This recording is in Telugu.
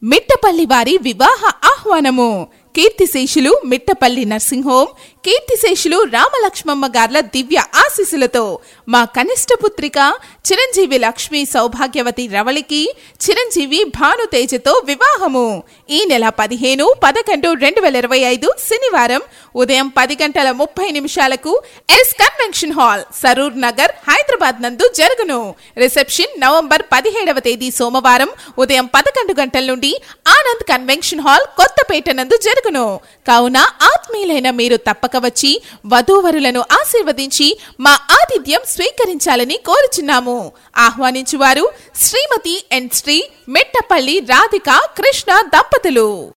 మిట్టపల్లి వారి వివాహ ఆహ్వానము కీర్తిశేషులు మిట్టపల్లి నర్సింగ్ హోం కీర్తిశేషులు రామలక్ష్మమ్మ గార్ల దివ్య ఆశీస్సులతో మా కనిష్ట పుత్రిక చిరంజీవి లక్ష్మి సౌభాగ్యవతి రవళికి చిరంజీవి భానుతేజతో వివాహము ఈ నెల పదిహేను పదకొండు రెండు వేల ఇరవై ఐదు శనివారం ఉదయం పది గంటల ముప్పై నిమిషాలకు S convention hall Saroor Nagar Hyderabad నందు జరుగును రిసెప్షన్ నవంబర్ పదిహేడవ తేదీ సోమవారం ఉదయం పదకొండు గంటల నుండి ఆనంద్ కన్వెన్షన్ హాల్ కొత్తపేట నందు జరుగును కావున ఆత్మీయులైన మీరు తప్పక వచ్చి వధూవరులను ఆశీర్వదించి మా ఆతిథ్యం స్వీకరించాలని కోరుచున్నాము ఆహ్వానించువారు శ్రీమతి ఎన్ శ్రీ మెట్టపల్లి రాధిక కృష్ణ దంపతులు